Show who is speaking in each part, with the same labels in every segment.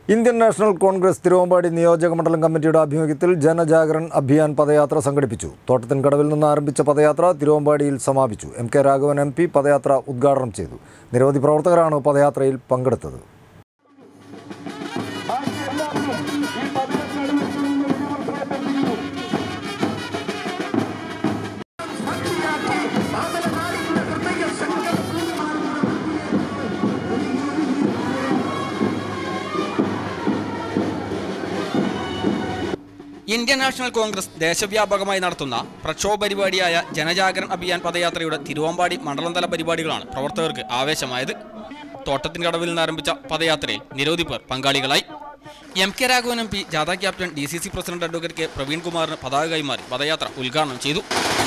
Speaker 1: Indian national Congress Thiruvambady നിയോജക മണ്ഡലം കമ്മിറ്റിയുടെ ആഭിമുഖ്യത്തിൽ ജനജാഗരൺ അഭിയാൻ പദയാത്ര സംഘടിപ്പിച്ചു തോട്ടത്തിൻകടവിൽ നിന്ന് ആരംഭിച്ച പദയാത്ര തിരുവമ്പാടിയിൽ സമാപിച്ചു M K Raghavan M P പദയാത്ര ഉദ്ഘാടനം ചെയ്തു നിരവധി പ്രവർത്തകരാണ് പദയാത്രയിൽ പങ്കെടുത്തത്
Speaker 2: ഇന്ത്യൻ നാഷണൽ കോൺഗ്രസ് ദേശവ്യാപകമായി നടത്തുന്ന പ്രക്ഷോഭ പരിപാടിയായ ജനജാഗരൺ അഭിയാൻ പദയാത്രയുടെ തിരുവമ്പാടി മണ്ഡലംതല പരിപാടികളാണ് പ്രവർത്തകർക്ക് ആവേശമായത് തോട്ടത്തിൻ കടവിൽ നിന്ന് ആരംഭിച്ച പദയാത്രയിൽ നിരവധി പേർ പങ്കാളികളായി M K Raghavan M P ജാഥ captain D C C president advocate K Praveen കുമാറിന് പതാക കൈമാറി പദയാത്ര ഉദ്ഘാടനം ചെയ്തു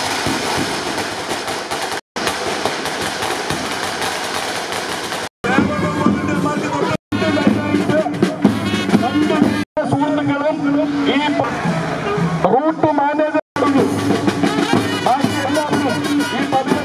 Speaker 3: സുഹൃത്തുക്കളും ഈ റൂട്ട് മാനേജർ ബാക്കി എല്ലാവരും ഈ പതിനെട്ട്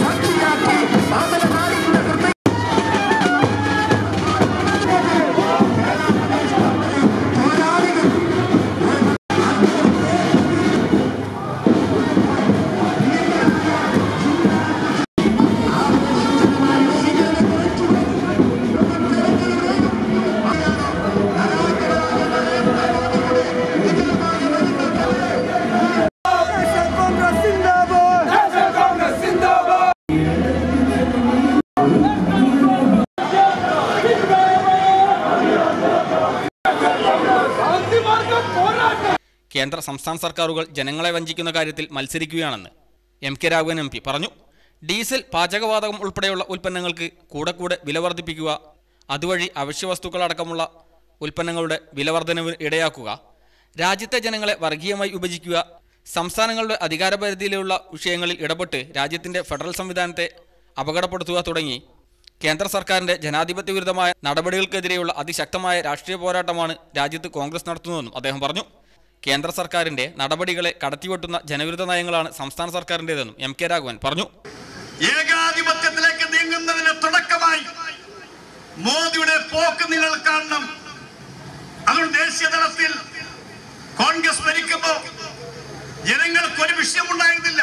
Speaker 2: കേന്ദ്ര സംസ്ഥാന സർക്കാരുകൾ ജനങ്ങളെ വഞ്ചിക്കുന്ന കാര്യത്തിൽ മത്സരിക്കുകയാണെന്ന് M K Raghavan M P പറഞ്ഞു ഡീസൽ പാചകവാതകം ഉൾപ്പെടെയുള്ള ഉൽപ്പന്നങ്ങൾക്ക് കൂടെ കൂടെ വില വർദ്ധിപ്പിക്കുക അതുവഴി അവശ്യവസ്തുക്കളടക്കമുള്ള ഉൽപ്പന്നങ്ങളുടെ വില വർധനവ് ഇടയാക്കുക രാജ്യത്തെ ജനങ്ങളെ വർഗീയമായി വിഭജിക്കുക സംസ്ഥാനങ്ങളുടെ അധികാരപരിധിയിലുള്ള വിഷയങ്ങളിൽ ഇടപെട്ട് രാജ്യത്തിന്റെ ഫെഡറൽ സംവിധാനത്തെ അപകടപ്പെടുത്തുക തുടങ്ങി കേന്ദ്ര സർക്കാരിന്റെ ജനാധിപത്യ വിരുദ്ധമായ നടപടികൾക്കെതിരെയുള്ള അതിശക്തമായ രാഷ്ട്രീയ പോരാട്ടമാണ് രാജ്യത്ത് കോൺഗ്രസ് നടത്തുന്നതെന്നും അദ്ദേഹം പറഞ്ഞു കേന്ദ്ര സർക്കാരിന്റെ നടപടികളെ കടത്തിവെട്ടുന്ന ജനവിരുദ്ധ നയങ്ങളാണ് സംസ്ഥാന സർക്കാരിൻ്റെതെന്നും എം കെ രാഘവൻ പറഞ്ഞു
Speaker 4: ഏകാധിപത്യത്തിലേക്ക് നീങ്ങുന്നതിന് തുടക്കമായി മോദിയുടെ പോക്ക് നിങ്ങൾ കാണണം അതുകൊണ്ട് ദേശീയ തലത്തിൽ കോൺഗ്രസ് ഭരിക്കുമ്പോ ജനങ്ങൾക്ക് ഒരു വിഷയമുണ്ടായിരുന്നില്ല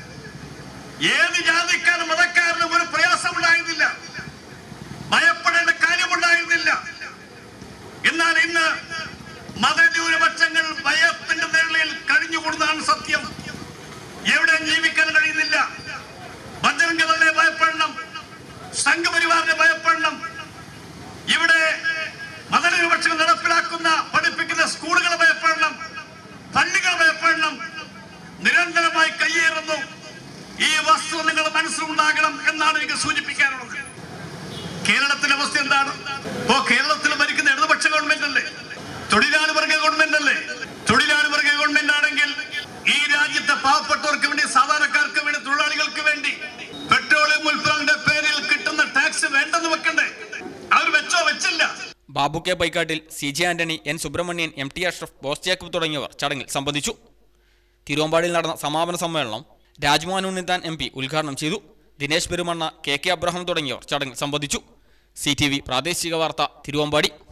Speaker 4: ഏത് ജാതിക്കാരും മതക്കാരനും ഒരു പ്രയാസമുണ്ടായിരുന്നില്ല ഭയപ്പെടേണ്ട കാര്യമുണ്ടായിരുന്നില്ല എന്നാൽ ഇന്ന് മതന്യൂനപക്ഷങ്ങൾ ഭയത്തിന്റെ നിഴലിൽ കഴിഞ്ഞുകൂടുന്നതാണ് സത്യം എവിടെയും ജീവിക്കാൻ കഴിയുന്നില്ല ബജരംഗദളിനെ ഭയപ്പെടണം സംഘപരിവാറിനെ ഭയപ്പെടണം ഇവിടെ മതനിരപക്ഷങ്ങൾ നടപ്പിലാക്കുന്ന പഠിപ്പിക്കുന്ന സ്കൂളുകൾ ഭയപ്പെടണം പള്ളികൾ ഭയപ്പെടണം നിരന്തരമായി കയ്യേറുന്നു ഈ വസ്തു നിങ്ങൾ മനസ്സിലുണ്ടാകണം എന്നാണ് എനിക്ക് സൂചിപ്പിക്കാനുള്ളത് കേരളത്തിലെ അവസ്ഥ എന്താണ് ഇപ്പോ കേരളത്തിൽ ഭരിക്കുന്ന ഇടതുപക്ഷ ഗവൺമെന്റ് അല്ലേ തൊഴിലാളി വർഗ ഗവൺമെന്റ് അല്ലേ തൊഴിലാളി വർഗ ഗവൺമെന്റ് ആണെങ്കിൽ ഈ രാജ്യത്തെ പാവപ്പെട്ടവർക്ക് വേണ്ടി സാധാരണക്കാർക്ക് വേണ്ടി തൊഴിലാളികൾക്ക് വേണ്ടി പെട്രോളിയം ഉൽപ്പന്നങ്ങളുടെ പേരിൽ കിട്ടുന്ന ടാക്സ് വേണ്ടെന്ന് വെക്കണ്ടേ അവർ വെച്ചോ വെച്ചില്ല
Speaker 2: Babu K Paikkattil C J Antony N Subrahmanian M T Ashraf Bose Jacob തുടങ്ങിയവർ ചടങ്ങിൽ സംബന്ധിച്ചു തിരുവമ്പാടിയിൽ നടന്ന സമാപന സമ്മേളനം രാജ്മോഹൻ ഉണ്ണിത്താൻ എം പി ഉദ്ഘാടനം ചെയ്തു ദിനേശ് പെരുമണ്ണ കെ കെ അബ്രഹാം തുടങ്ങിയവർ ചടങ്ങിൽ സംബന്ധിച്ചു സി ടി വി പ്രാദേശിക വാർത്ത തിരുവമ്പാടി